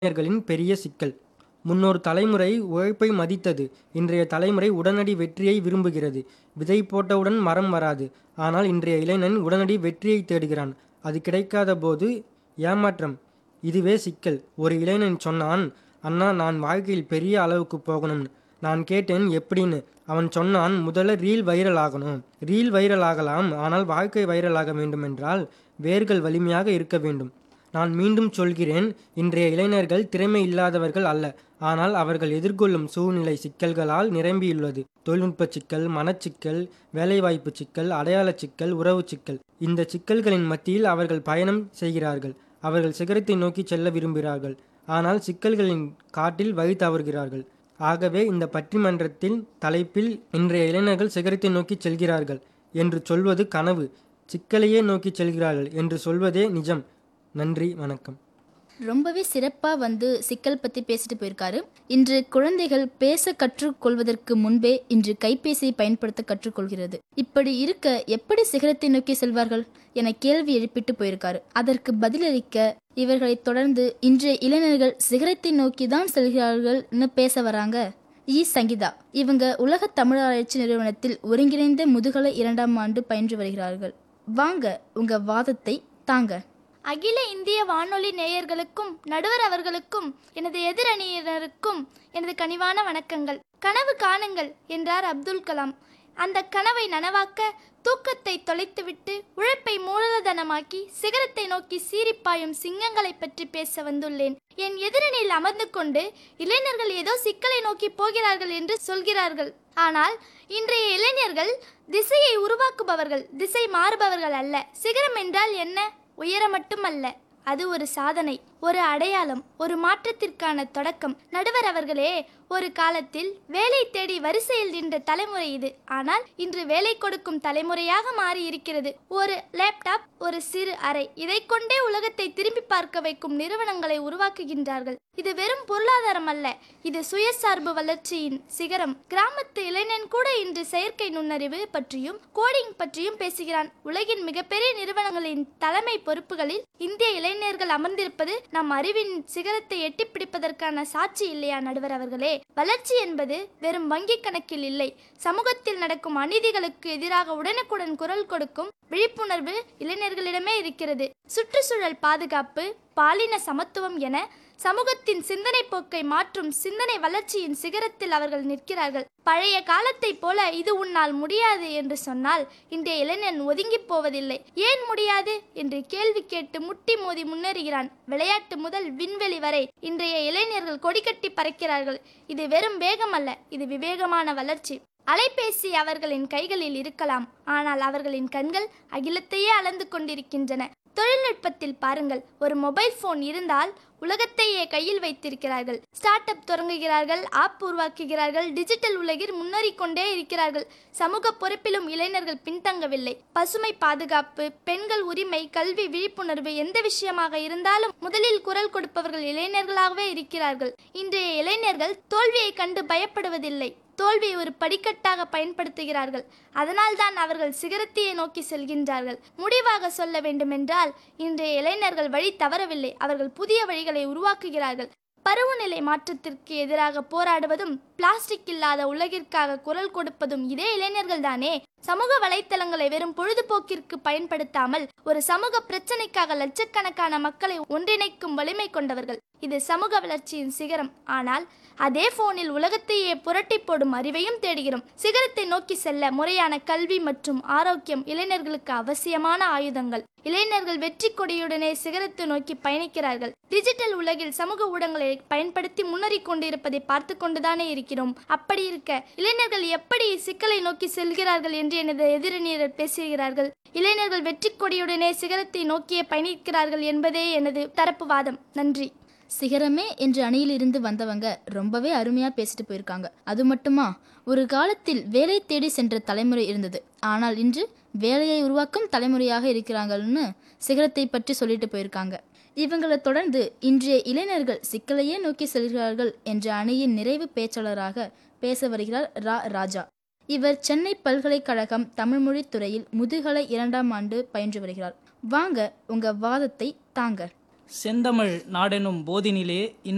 இளைஞர்களின் பெரிய சிக்கல் முன்னொரு தலைமுறை உழைப்பை மதித்தது இன்றைய தலைமுறை உடனடி வெற்றியை விரும்புகிறது விதை போட்டவுடன் மரம் வராது ஆனால் இன்றைய இளைஞன் உடனடி வெற்றியை தேடுகிறான் அது கிடைக்காத போது ஏமாற்றம் இதுவே சிக்கல் ஒரு இளைஞன் சொன்னான் அண்ணா நான் வாழ்க்கையில் பெரிய அளவுக்கு போகணும்னு நான் கேட்டேன் எப்படின்னு அவன் சொன்னான் முதல்ல ரீல் வைரல் ஆகணும் ரீல் வைரல் ஆகலாம் ஆனால் வாழ்க்கை வைரல் ஆக வேண்டுமென்றால் வேர்கள் வலிமையாக இருக்க வேண்டும் நான் மீண்டும் சொல்கிறேன் இன்றைய இளைஞர்கள் திறமை இல்லாதவர்கள் அல்ல ஆனால் அவர்கள் எதிர்கொள்ளும் சூழ்நிலை சிக்கல்களால் நிரம்பியுள்ளது தொழில்நுட்ப சிக்கல் மனச்சிக்கல் வேலைவாய்ப்பு சிக்கல் அடையாள சிக்கல் உறவு சிக்கல் இந்த சிக்கல்களின் மத்தியில் அவர்கள் பயணம் செய்கிறார்கள் அவர்கள் சிகரத்தை நோக்கி செல்ல விரும்புகிறார்கள் ஆனால் சிக்கல்களின் காட்டில் வழி தவறுகிறார்கள் ஆகவே இந்த பட்டிமன்றத்தின் தலைப்பில் இன்றைய இளைஞர்கள் சிகரத்தை நோக்கி செல்கிறார்கள் என்று சொல்வது கனவு சிக்கலையே நோக்கி செல்கிறார்கள் என்று சொல்வதே நிஜம் நன்றி வணக்கம் ரொம்பவே சிறப்பாக வந்து சிக்கல் பற்றி பேசிட்டு போயிருக்காரு இன்று குழந்தைகள் பேச கற்றுக்கொள்வதற்கு முன்பே இன்று கைபேசியை பயன்படுத்த கற்றுக்கொள்கிறது இப்படி இருக்க எப்படி சிகரத்தை நோக்கி செல்வார்கள் என கேள்வி எழுப்பிட்டு போயிருக்காரு அதற்கு பதிலளிக்க இவர்களை தொடர்ந்து இன்றைய இளைஞர்கள் சிகரத்தை நோக்கி தான் செல்கிறார்கள்னு பேச வராங்க இ சங்கீதா இவங்க உலக தமிழாராய்ச்சி நிறுவனத்தில் ஒருங்கிணைந்த முதுகலை இரண்டாம் ஆண்டு பயின்று வருகிறார்கள் வாங்க உங்க வாதத்தை தாங்க அகில இந்திய வானொலி நேயர்களுக்கும் நடுவர் அவர்களுக்கும் எனது எதிரணியினருக்கும் எனது கனிவான வணக்கங்கள் கனவு காணுங்கள் என்றார் அப்துல் கலாம் அந்த கனவை நனவாக்க தூக்கத்தை தொலைத்துவிட்டு உழைப்பை மூலதனமாக்கி சிகரத்தை நோக்கி சீரிப்பாயும் சிங்கங்களை பற்றி பேச வந்துள்ளேன் என் எதிரணியில் அமர்ந்து கொண்டு இளைஞர்கள் ஏதோ சிக்கலை நோக்கி போகிறார்கள் என்று சொல்கிறார்கள் ஆனால் இன்றைய இளைஞர்கள் திசையை உருவாக்குபவர்கள் திசை மாறுபவர்கள் அல்ல சிகரம் என்றால் என்ன உயர மட்டுமல்ல அது ஒரு சாதனை ஒரு அடையாளம் ஒரு மாற்றத்திற்கான தொடக்கம் நடுவர் அவர்களே ஒரு காலத்தில் வேலை தேடி வரிசையில் நின்ற தலைமுறை இது ஆனால் இன்று வேலை கொடுக்கும் தலைமுறையாக மாறி இருக்கிறது ஒரு லேப்டாப் ஒரு சிறு அறை இதை கொண்டே உலகத்தை திரும்பி பார்க்க வைக்கும் நிறுவனங்களை உருவாக்குகின்றார்கள் இது வெறும் பொருளாதாரம் அல்ல இது சுயசார்பு வளர்ச்சியின் சிகரம் கிராமத்து இளைஞன் கூட இன்று செயற்கை நுண்ணறிவு பற்றியும் கோடிங் பற்றியும் பேசுகிறான் உலகின் மிகப்பெரிய நிறுவனங்களின் தலைமை பொறுப்புகளில் இந்திய இளைஞர்கள் அமர்ந்திருப்பது நம் அறிவின் சிகரத்தை எட்டி பிடிப்பதற்கான சாட்சி இல்லையா நடுவர் அவர்களே வளர்ச்சி என்பது வெறும் வங்கி கணக்கில் இல்லை சமூகத்தில் நடக்கும் அநீதிகளுக்கு எதிராக உடனுக்குடன் குரல் கொடுக்கும் விழிப்புணர்வு இளைஞர்களிடமே இருக்கிறது சுற்றுச்சூழல் பாதுகாப்பு பாலின சமத்துவம் என சமூகத்தின் சிந்தனை போக்கை மாற்றும் சிந்தனை வளர்ச்சியின் சிகரத்தில் அவர்கள் நிற்கிறார்கள் பழைய காலத்தைப் போல இது உன்னால் முடியாது என்று சொன்னால் இன்றைய இளைஞன் ஒதுங்கி போவதில்லை ஏன் முடியாது என்று கேள்வி கேட்டு முட்டி மோதி முன்னேறுகிறான் விளையாட்டு முதல் விண்வெளி வரை இன்றைய இளைஞர்கள் கொடிக்கட்டி பறக்கிறார்கள் இது வெறும் வேகம் அல்ல இது விவேகமான வளர்ச்சி அலைபேசி அவர்களின் கைகளில் இருக்கலாம் ஆனால் அவர்களின் கண்கள் அகிலத்தையே அளந்து கொண்டிருக்கின்றன தொழில்நுட்பத்தில் பாருங்கள் ஒரு மொபைல் போன் இருந்தால் உலகத்தையே கையில் வைத்திருக்கிறார்கள் ஸ்டார்ட் அப் தொடங்குகிறார்கள் ஆப் உருவாக்குகிறார்கள் டிஜிட்டல் உலகில் முன்னேறிக் கொண்டே இருக்கிறார்கள் சமூக பொறுப்பிலும் இளைஞர்கள் பின்தங்கவில்லை பசுமை பாதுகாப்பு பெண்கள் உரிமை கல்வி விழிப்புணர்வு எந்த விஷயமாக இருந்தாலும் முதலில் குரல் கொடுப்பவர்கள் இளைஞர்களாகவே இருக்கிறார்கள் இன்றைய இளைஞர்கள் தோல்வியை கண்டு பயப்படுவதில்லை தோல்வியை ஒரு படிக்கட்டாக பயன்படுத்துகிறார்கள் அதனால்தான் அவர்கள் சிகரத்தையே நோக்கி செல்கின்றார்கள் முடிவாக சொல்ல வேண்டுமென்றால் இன்றைய இளைஞர்கள் வழி தவறவில்லை அவர்கள் புதிய வழிகளை உருவாக்குகிறார்கள் பருவநிலை மாற்றத்திற்கு எதிராக போராடுவதும் பிளாஸ்டிக் இல்லாத உலகிற்காக குரல் கொடுப்பதும் இதே இளைஞர்கள் தானே சமூக வலைத்தளங்களை வெறும் பொழுதுபோக்கிற்கு பயன்படுத்தாமல் ஒரு சமூக பிரச்சனைக்காக லட்சக்கணக்கான மக்களை ஒன்றிணைக்கும் வலிமை கொண்டவர்கள் இது சமூக வளர்ச்சியின் சிகரம் ஆனால் அதே போனில் உலகத்தையே புரட்டி போடும் அறிவையும் தேடுகிறோம் சிகரத்தை நோக்கி செல்ல முறையான கல்வி மற்றும் ஆரோக்கியம் இளைஞர்களுக்கு அவசியமான ஆயுதங்கள் இளைஞர்கள் வெற்றி கொடியுடனே சிகரத்தை நோக்கி பயணிக்கிறார்கள் டிஜிட்டல் உலகில் சமூக ஊடகங்களை பயன்படுத்தி முன்னேறிக் கொண்டிருப்பதை பார்த்து கொண்டுதானே இருக்கிறோம் அப்படி இருக்க இளைஞர்கள் எப்படி சிக்கலை நோக்கி செல்கிறார்கள் என்று எனது எதிரினர் பேசுகிறார்கள் இளைஞர்கள் வெற்றி கொடியுடனே சிகரத்தை நோக்கியே பயணிக்கிறார்கள் என்பதே எனது தரப்பு வாதம் நன்றி சிகரமே என்ற அணியில் இருந்து வந்தவங்க ரொம்பவே அருமையா பேசிட்டு போயிருக்காங்க அது மட்டுமா ஒரு காலத்தில் வேலை தேடி சென்ற தலைமுறை இருந்தது ஆனால் இன்று வேலையை உருவாக்கும் தலைமுறையாக இருக்கிறாங்கன்னு சிகரத்தை பற்றி சொல்லிட்டு போயிருக்காங்க இவங்களை தொடர்ந்து இன்றைய இளைஞர்கள் சிக்கலையே நோக்கி செல்கிறார்கள் என்ற அணியின் நிறைவு பேச்சாளராக பேச வருகிறார் ரா ராஜா இவர் சென்னை பல்கலைக்கழகம் தமிழ்மொழி துறையில் முதுகலை இரண்டாம் ஆண்டு பயின்று வருகிறார் வாங்க உங்க வாதத்தை தாங்க செந்தமிழ் நாடெனும் போதினிலே